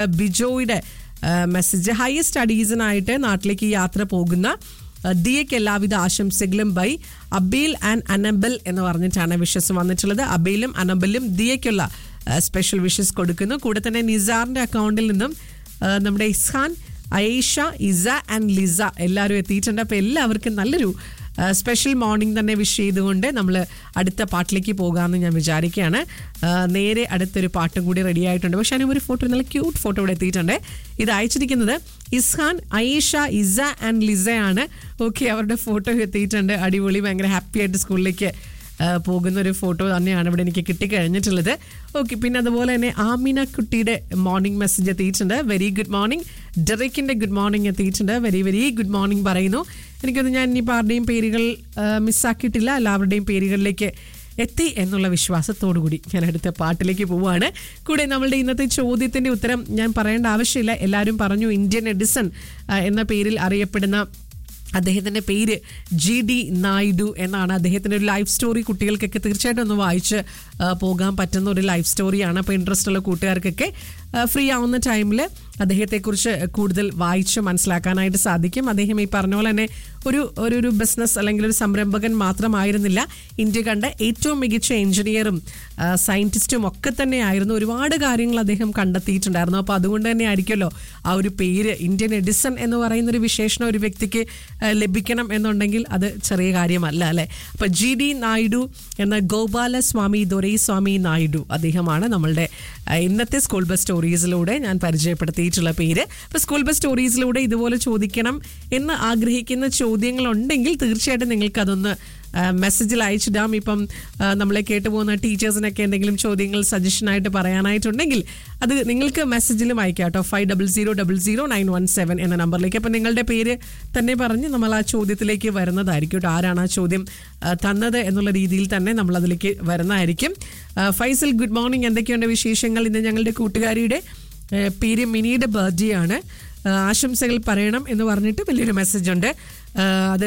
ബിജോയുടെ message higher സ്റ്റഡീസിനായിട്ട് നാട്ടിലേക്ക് യാത്ര പോകുന്ന ആ, ദിയയ്ക്ക് എല്ലാവിധ ആശംസകളും ബൈ അബീൽ ആൻഡ് അനബൽ എന്ന് പറഞ്ഞിട്ടാണ് വിഷസ് വന്നിട്ടുള്ളത് അബീലും അനബലും ദിയയ്ക്കുള്ള സ്പെഷ്യൽ വിഷസ് കൊടുക്കുന്നു കൂടെ തന്നെ നിസാറിന്റെ അക്കൗണ്ടിൽ നിന്നും ആ, നമ്മുടെ ഇസ്ഹാൻ അയേഷ ഇസ ആൻഡ് ലിസ എല്ലാവരും എത്തിയിട്ടുണ്ട് അപ്പോൾ എല്ലാവർക്കും നല്ലൊരു സ്പെഷ്യൽ മോർണിംഗ് തന്നെ വിഷ് ചെയ്തുകൊണ്ട് നമ്മൾ അടുത്ത പാട്ടിലേക്ക് പോകാമെന്ന് ഞാൻ വിചാരിക്കുകയാണ് ആ, നേരെ അടുത്തൊരു പാട്ടും കൂടി റെഡി ആയിട്ടുണ്ട് പക്ഷേ അതിന് ഒരു ഫോട്ടോ നല്ല ക്യൂട്ട് ഫോട്ടോ ഇവിടെ എത്തിയിട്ടുണ്ട് ഇത് അയച്ചിരിക്കുന്നത് ഇസ്ഹാൻ അയേഷ ഇസ ആൻഡ് ലിസയാണ് ഓക്കെ അവരുടെ ഫോട്ടോ എത്തിയിട്ടുണ്ട് അടിപൊളി ഭയങ്കര ഹാപ്പി ആയിട്ട് സ്കൂളിലേക്ക് ആ, പോകുന്ന ഒരു ഫോട്ടോ തന്നെയാണ് ഇവിടെ എനിക്ക് കിട്ടിക്കഴിഞ്ഞിട്ടുള്ളത് ഓക്കെ പിന്നെ അതുപോലെ തന്നെ ആമിന കുട്ടിയുടെ മോർണിംഗ് മെസ്സേജ് എത്തിയിട്ടുണ്ട് വെരി ഗുഡ് മോർണിംഗ് ഡെറിക്കിന്റെ ഗുഡ് മോർണിംഗ് എത്തിയിട്ടുണ്ട് വെരി വെരി ഗുഡ് മോർണിംഗ് പറയുന്നു എനിക്കൊന്ന് ഞാൻ ഇനിയിപ്പോൾ ആരുടെയും പേരുകൾ ആ, മിസ്സാക്കിയിട്ടില്ല എല്ലാവരുടെയും പേരുകളിലേക്ക് എത്തി എന്നുള്ള വിശ്വാസത്തോടു കൂടി ഞാൻ അടുത്ത പാട്ടിലേക്ക് പോവുകയാണ് കൂടെ നമ്മളുടെ ഇന്നത്തെ ചോദ്യത്തിന്റെ ഉത്തരം ഞാൻ പറയേണ്ട ആവശ്യമില്ല എല്ലാവരും പറഞ്ഞു ഇന്ത്യൻ എഡിസൺ ആ, എന്ന പേരിൽ അറിയപ്പെടുന്ന അദ്ദേഹത്തിന്റെ പേര് ജി ഡി നായിഡു എന്നാണ് അദ്ദേഹത്തിന്റെ ഒരു ലൈഫ് സ്റ്റോറി കുട്ടികൾക്കൊക്കെ തീർച്ചയായിട്ടും ഒന്ന് വായിച്ച് ആ, പോകാൻ പറ്റുന്ന ഒരു ലൈഫ് സ്റ്റോറിയാണ് അപ്പോൾ ഇൻട്രസ്റ്റ് ഉള്ള കൂട്ടുകാർക്കൊക്കെ ഫ്രീ ആവുന്ന ടൈമിൽ അദ്ദേഹത്തെക്കുറിച്ച് കൂടുതൽ വായിച്ച് മനസ്സിലാക്കാനായിട്ട് സാധിക്കും അദ്ദേഹം ഈ പറഞ്ഞ പോലെ തന്നെ ഒരു ഒരു ഒരു ബിസിനസ് അല്ലെങ്കിൽ ഒരു സംരംഭകൻ മാത്രമായിരുന്നില്ല ഇന്ത്യ കണ്ട ഏറ്റവും മികച്ച എഞ്ചിനീയറും സയന്റിസ്റ്റും ഒക്കെ തന്നെയായിരുന്നു ഒരുപാട് കാര്യങ്ങൾ അദ്ദേഹം കണ്ടെത്തിയിട്ടുണ്ടായിരുന്നു അപ്പോൾ അതുകൊണ്ട് തന്നെ ആയിരിക്കുമല്ലോ ആ ഒരു പേര് ഇന്ത്യൻ എഡിസൺ എന്ന് പറയുന്ന ഒരു വിശേഷണം ഒരു വ്യക്തിക്ക് ആ, ലഭിക്കണം എന്നുണ്ടെങ്കിൽ അത് ചെറിയ കാര്യമല്ല അല്ലേ അപ്പൊ ജി ഡി നായിഡു എന്ന ഗോപാലസ്വാമി ദൊരൈസ്വാമി നായിഡു അദ്ദേഹമാണ് നമ്മളുടെ ആ, ഇന്നത്തെ സ്കൂൾ ബസ് സ്റ്റോറീസിലൂടെ ഞാൻ പരിചയപ്പെടുത്തിയിട്ടുള്ള പേര് അപ്പൊ സ്കൂൾ ബസ് സ്റ്റോറീസിലൂടെ ഇതുപോലെ ചോദിക്കണം എന്ന് ആഗ്രഹിക്കുന്ന ചോദ്യങ്ങളുണ്ടെങ്കിൽ തീർച്ചയായിട്ടും നിങ്ങൾക്ക് അതൊന്ന് മെസ്സേജിൽ അയച്ചിടാം ഇപ്പം ആ, നമ്മളെ കേട്ടു പോകുന്ന ടീച്ചേഴ്സിനൊക്കെ എന്തെങ്കിലും ചോദ്യങ്ങൾ സജഷനായിട്ട് പറയാനായിട്ടുണ്ടെങ്കിൽ അത് നിങ്ങൾക്ക് മെസ്സേജിലും അയക്കാം കേട്ടോ five double zero double zero nine one seven എന്ന നമ്പറിലേക്ക് അപ്പം നിങ്ങളുടെ പേര് തന്നെ പറഞ്ഞ് നമ്മൾ ആ ചോദ്യത്തിലേക്ക് വരുന്നതായിരിക്കും കേട്ടോ ആരാണ് ആ ചോദ്യം ആ, തന്നത് എന്നുള്ള രീതിയിൽ തന്നെ നമ്മൾ അതിലേക്ക് വരുന്നതായിരിക്കും ആ, ഫൈസൽ ഗുഡ് മോർണിംഗ് എന്തൊക്കെയുണ്ട് വിശേഷങ്ങൾ ഇന്ന് ഞങ്ങളുടെ കൂട്ടുകാരിയുടെ ആ, പേര് മിനിയുടെ ബർത്ത്ഡേ ആണ് ആ, ആശംസകൾ പറയണം എന്ന് പറഞ്ഞിട്ട് വലിയൊരു മെസ്സേജ് ഉണ്ട് ആ, അത്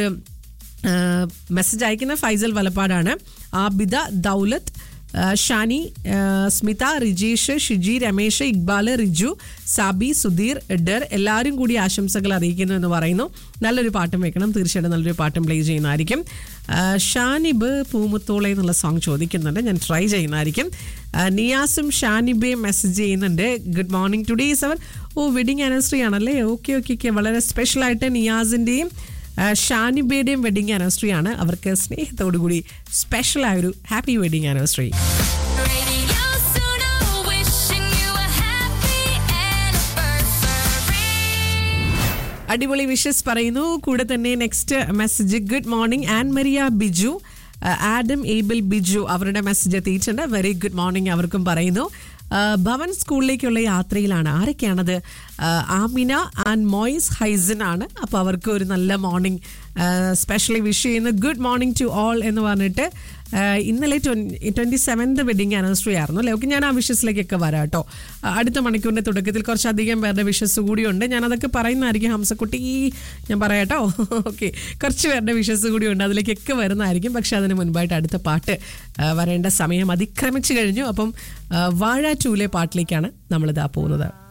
മെസ്സേജ് അയക്കുന്ന ഫൈസൽ വലപ്പാടാണ് ആബിദ ദൗലത്ത് ആ, ഷാനി ആ, സ്മിത റിജീഷ് ഷിജി രമേശ് ഇക്ബാൽ റിജു സാബി സുധീർ ഡർ എല്ലാവരും കൂടി ആശംസകൾ അറിയിക്കുന്നു എന്ന് പറയുന്നു നല്ലൊരു പാട്ടും വെക്കണം തീർച്ചയായിട്ടും നല്ലൊരു പാട്ടും പ്ലേ ചെയ്യുന്നതായിരിക്കും ആ, ഷാനിബ് പൂമുത്തോളെ എന്നുള്ള സോങ് ചോദിക്കുന്നുണ്ട് ഞാൻ ട്രൈ ചെയ്യുന്നതായിരിക്കും ആ, നിയാസും ഷാനിബയും മെസ്സേജ് ചെയ്യുന്നുണ്ട് ഗുഡ് മോർണിംഗ് ടുഡേ ഈസ് അവർ ഓ വെഡിങ് ആനിവേഴ്സറി ആണല്ലേ ഓക്കെ ഓക്കെ ഓക്കെ വളരെ സ്പെഷ്യലായിട്ട് നിയാസിൻ്റെയും ആ, ഷാനിബയുടെയും വെഡിങ് ആനിവേഴ്സറി ആണ് അവർക്ക് സ്നേഹത്തോടു കൂടി സ്പെഷ്യൽ ആയ ഒരു happy wedding anniversary Radio Suno, wishing you a happy anniversary. അടിപൊളി വിഷസ് പറയുന്നു കൂടെ തന്നെ next message good morning and Maria Biju ആ, ആഡം ഏബിൾ ബിജു അവരുടെ മെസ്സേജ് എത്തിയിട്ടുണ്ട് വെരി ഗുഡ് മോർണിംഗ് അവർക്കും പറയുന്നു ആ, ഭവൻ സ്കൂളിലേക്കുള്ള യാത്രയിലാണ് ആരൊക്കെയാണത് ആ, ആമിന ആൻഡ് മോയിസ് ഹൈസൻ ആണ് അപ്പോൾ അവർക്ക് ഒരു നല്ല മോർണിംഗ് സ്പെഷ്യലി വിഷ് ചെയ്യുന്നു ഗുഡ് മോർണിംഗ് ടു ഓൾ എന്ന് പറഞ്ഞിട്ട് ആ, ഇന്നലെ ട്വന്റി സെവൻത് വെഡിങ് ആനിവേഴ്സറി ആയിരുന്നു അല്ലേ ഓക്കെ ഞാൻ ആ വിഷസിലേക്കൊക്കെ വരാം കേട്ടോ ആ, അടുത്ത മണിക്കൂറിന്റെ തുടക്കത്തിൽ കുറച്ചധികം പേരുടെ വിഷസ് കൂടിയുണ്ട് ഞാൻ അതൊക്കെ പറയുന്നതായിരിക്കും ഹംസക്കുട്ടി ഞാൻ പറയാട്ടോ ഓക്കെ കുറച്ച് പേരുടെ വിഷസ് കൂടിയുണ്ട് അതിലേക്കൊക്കെ വരുന്നതായിരിക്കും പക്ഷെ അതിന് മുൻപായിട്ട് അടുത്ത പാട്ട് ആ, വരേണ്ട സമയം അതിക്രമിച്ചു കഴിഞ്ഞു അപ്പം ആ, വാഴ ടൂലെ പാട്ടിലേക്കാണ് നമ്മളിതാ പോകുന്നത്